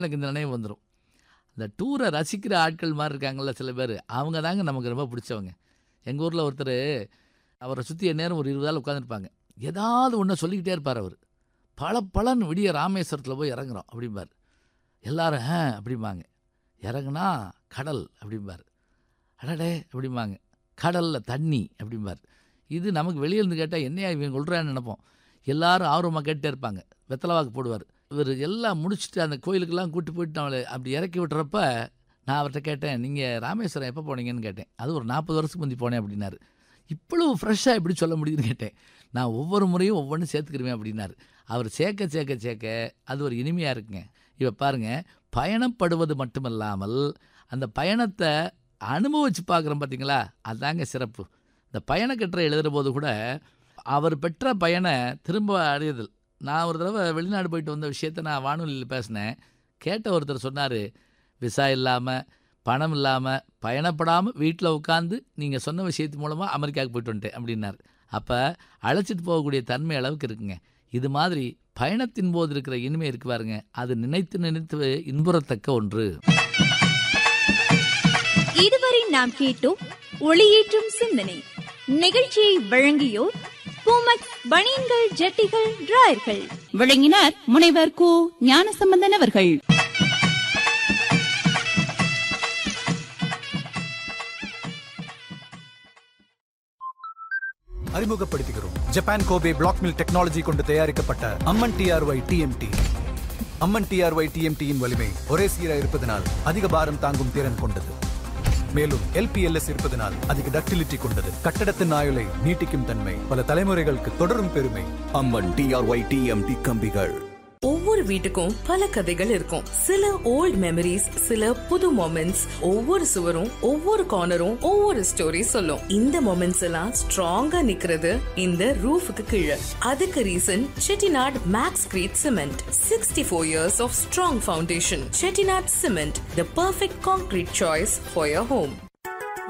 எனக்கு இந்த நினைவு வந்துடும் இந்த டூரை ரசிக்கிற ஆட்கள் மாதிரி இருக்காங்கல்ல சில பேர் அவங்க தாங்க நமக்கு ரொம்ப பிடிச்சவங்க எங்கள் ஊரில் ஒருத்தர் அவரை சுற்றி நேரம் ஒரு இருபது ஆள் உட்காந்துருப்பாங்க ஏதாவது ஒன்று சொல்லிக்கிட்டே இருப்பார் அவர் பல பலன் விடிய ராமேஸ்வரத்தில் போய் இறங்குறோம் அப்படிம்பார் எல்லாரும் ஆ அப்படிம்பாங்க இறங்குனா கடல் அப்படிம்பார் அடடே அப்படிம்பாங்க கடலில் தண்ணி அப்படிம்பார் இது நமக்கு வெளியே இருந்து கேட்டால் என்னையா இவன் கொள்றான்னு நினைப்போம் எல்லாரும் ஆர்வமாக கேட்டே இருப்பாங்க வெத்தலைவாக்கு போடுவார் இவர் எல்லாம் முடிச்சுட்டு அந்த கோயிலுக்கெல்லாம் கூட்டி போயிட்டு நம்மளை அப்படி இறக்கி விட்டுறப்ப நான் அவர்கிட்ட கேட்டேன் நீங்கள் ராமேஸ்வரம் எப்போ போனீங்கன்னு கேட்டேன் அது ஒரு நாற்பது வருஷத்துக்கு முந்தி போனேன் அப்படின்னாரு இவ்வளவு ஃப்ரெஷ்ஷாக எப்படி சொல்ல முடியுதுன்னு கேட்டேன் நான் ஒவ்வொரு முறையும் ஒவ்வொன்றும் சேர்த்துக்கிருவேன் அப்படின்னாரு அவர் சேர்க்க சேர்க்க சேர்க்க அது ஒரு இனிமையாக இருக்குங்க இப்போ பாருங்கள் பயணப்படுவது மட்டுமல்லாமல் அந்த பயணத்தை அனுபவிச்சு பார்க்குறோம் பார்த்தீங்களா அதாங்க சிறப்பு இந்த பயணக்கட்டுரை எழுதுகிற போது கூட அவர் பெற்ற பயனை திரும்ப அடையுதல் நான் ஒரு தடவை வெளிநாடு போயிட்டு வந்த விஷயத்தை நான் வானொலியில் பேசினேன் கேட்ட ஒருத்தர் சொன்னார் விசா இல்லாமல் பணம் இல்லாமல் பயணப்படாமல் வீட்டில் உட்காந்து நீங்கள் சொன்ன விஷயத்து மூலமாக அமெரிக்காவுக்கு போயிட்டு வந்துட்டேன் அப்படின்னார் அப்போ அழைச்சிட்டு போகக்கூடிய தன்மை அளவுக்கு இருக்குங்க இது மாதிரி பயணத்தின் போது இருக்கிற இனிமை இருக்கு பாருங்க அது நினைத்து நினைத்து இன்புறத்தக்க ஒன்று இதுவரை நாம் கேட்டோம் ஒளியேற்றும் சிந்தனை நிகழ்ச்சியை வழங்கியோர் பூமக் பனியன்கள் ஜட்டிகள் டிராயர்கள் விளங்கினார் முனைவர் கு ஞானசம்பந்தன் அவர்கள் அறிமுகப்படுத்துகிறோம் Japan Kobe block mill technology கொண்டு தயாரிக்கப்பட்ட Amman TRY TMT Amman TRY டிஎம்டியின் வலிமை ஒரே சீரா இருப்பதனால் அதிக பாரம் தாங்கும் திறன் கொண்டது மேலும் எல்பிஎல்எஸ் இருப்பதனால் அதிக டக்டிலிட்டி கொண்டது கட்டடத்தின் ஆயுளை நீட்டிக்கும் தன்மை பல தலைமுறைகளுக்கு தொடரும் பெருமை அம்மன் டிஆர்ஒய் டிஎம்டி கம்பிகள் ஒவ்வொரு வீட்டுக்கும் பல கதைகள் இருக்கும் சில ஓல்ட் மெமரிஸ் சில புது மொமெண்ட்ஸ் ஒவ்வொரு சுவரும் ஒவ்வொரு கார்னரும் ஒவ்வொரு ஸ்டோரி சொல்லும் இந்த மொமெண்ட்ஸ் எல்லாம் ஸ்ட்ராங்கா நிக்கிறது இந்த ரூஃபுக்கு கீழே அதுக்கு reason Chettinad max crete cement sixty four years of strong foundation Chettinad cement the perfect concrete choice for your home